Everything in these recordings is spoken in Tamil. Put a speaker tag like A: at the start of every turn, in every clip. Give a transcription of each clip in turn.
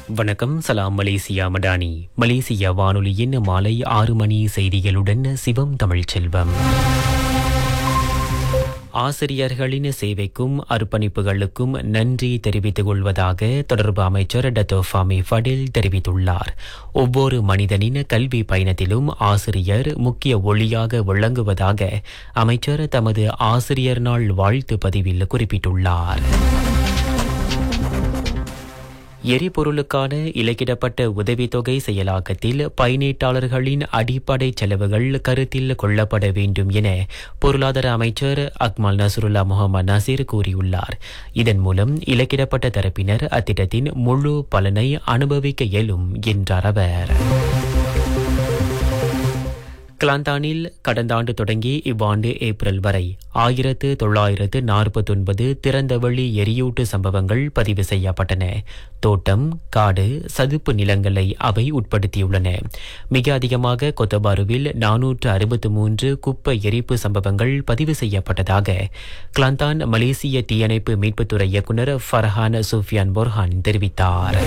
A: வணக்கம் சலாம் மலேசியா மடானி மலேசியா வானொலியின் மாலை ஆறு மணி செய்திகளுடன் சிவம் தமிழ் செல்வம் ஆசிரியர்களின் சேவைக்கும் அர்ப்பணிப்புகளுக்கும் நன்றி தெரிவித்துக் கொள்வதாக தொடர்பு அமைச்சர் டத்தோ ஃபாமி ஃபடில் தெரிவித்துள்ளார் ஒவ்வொரு மனிதனின் கல்வி பயணத்திலும் ஆசிரியர் முக்கிய ஒளியாக விளங்குவதாக அமைச்சர் தமது ஆசிரியர் நாள் வாழ்த்து பதிவில் குறிப்பிட்டுள்ளார் எரிபொருளுக்கான இலக்கிடப்பட்ட உதவித்தொகை செயலாக்கத்தில் பயனீட்டாளர்களின் அடிப்படை செலவுகள் கருத்தில் கொள்ளப்பட வேண்டும் என பொருளாதார அமைச்சர் அக்மல் நசருல்லா முகமது நசீர் கூறியுள்ளார் இதன் மூலம் இலக்கிடப்பட்ட தரப்பினர் அத்திட்டத்தின் முழு பலனை அனுபவிக்க இயலும் என்றார் அவர் கிளாந்தானில் கடந்த ஆண்டு தொடங்கி இவ்வாண்டு ஏப்ரல் வரை ஆயிரத்து தொள்ளாயிரத்து நாற்பத்தொன்பது திறந்தவெளி எரியூட்டு சம்பவங்கள் பதிவு செய்யப்பட்டன தோட்டம் காடு சதுப்பு நிலங்களை அவை உட்படுத்தியுள்ளன மிக அதிகமாக கொத்தபாருவில் நானூற்று அறுபத்து மூன்று குப்பை எரிப்பு சம்பவங்கள் பதிவு செய்யப்பட்டதாக கிளாந்தான் மலேசிய தீயணைப்பு மீட்புத்துறை இயக்குநர் ஃபர்ஹான் சுஃபியான் பொர்ஹான் தெரிவித்தார்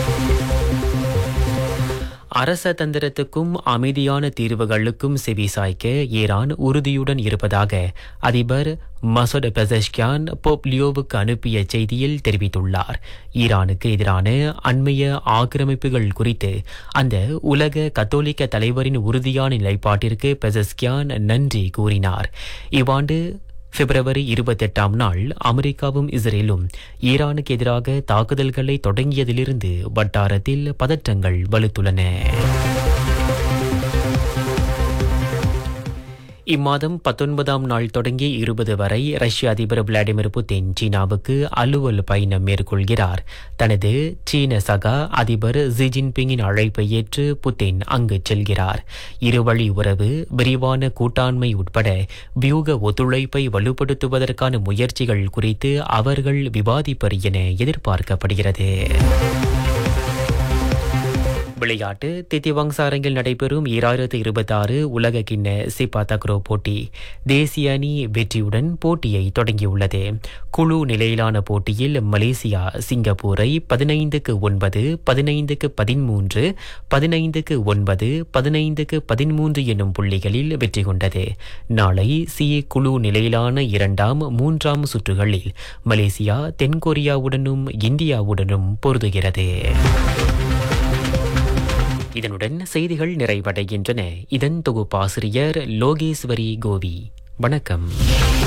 A: அரச தந்திரத்துக்கும் அமைதியான தீர்வுகளுக்கும் செவி சாய்க்க ஈரான் உறுதியுடன் இருப்பதாக அதிபர் மசோட் பெசஷ்கியான் போப்லியோவுக்கு அனுப்பிய செய்தியில் தெரிவித்துள்ளார் ஈரானுக்கு எதிரான அண்மைய ஆக்கிரமிப்புகள் குறித்து அந்த உலக கத்தோலிக்க தலைவரின் உறுதியான நிலைப்பாட்டிற்கு பெசஸ்கியான் நன்றி கூறினார் இவ்வாண்டு பிப்ரவரி இருபத்தெட்டாம் நாள் அமெரிக்காவும் இஸ்ரேலும் ஈரானுக்கு எதிராக தாக்குதல்களை தொடங்கியதிலிருந்து வட்டாரத்தில் பதற்றங்கள் வலுத்துள்ளன இம்மாதம் பத்தொன்பதாம் நாள் தொடங்கி இருபது வரை ரஷ்ய அதிபர் விளாடிமிர் புட்டின் சீனாவுக்கு அலுவல் பயணம் மேற்கொள்கிறார் தனது சீன சகா அதிபர் ஜி ஜின்பிங்கின் அழைப்பை ஏற்று புட்டின் அங்கு செல்கிறார் இருவழி உறவு விரிவான கூட்டாண்மை உட்பட வியூக ஒத்துழைப்பை வலுப்படுத்துவதற்கான முயற்சிகள் குறித்து அவர்கள் விவாதிப்பர் என எதிர்பார்க்கப்படுகிறது விளையாட்டு தித்திவாங்ஸ் அரங்கில் நடைபெறும் ஈராயிரத்து இருபத்தி ஆறு உலக கிண்ண சிப்பா தக்ரோ போட்டி தேசிய அணி வெற்றியுடன் போட்டியை தொடங்கியுள்ளது குழு நிலையிலான போட்டியில் மலேசியா சிங்கப்பூரை பதினைந்துக்கு ஒன்பது பதினைந்துக்கு பதிமூன்று பதினைந்துக்கு ஒன்பது பதினைந்துக்கு பதிமூன்று என்னும் புள்ளிகளில் வெற்றி கொண்டது நாளை சி குழு நிலையிலான இரண்டாம் மூன்றாம் சுற்றுகளில் மலேசியா தென்கொரியாவுடனும் இந்தியாவுடனும் பொருதுகிறது இதனுடன் செய்திகள் நிறைவடைகின்றன இதன் தொகுப்பாசிரியர் லோகேஸ்வரி கோவி வணக்கம்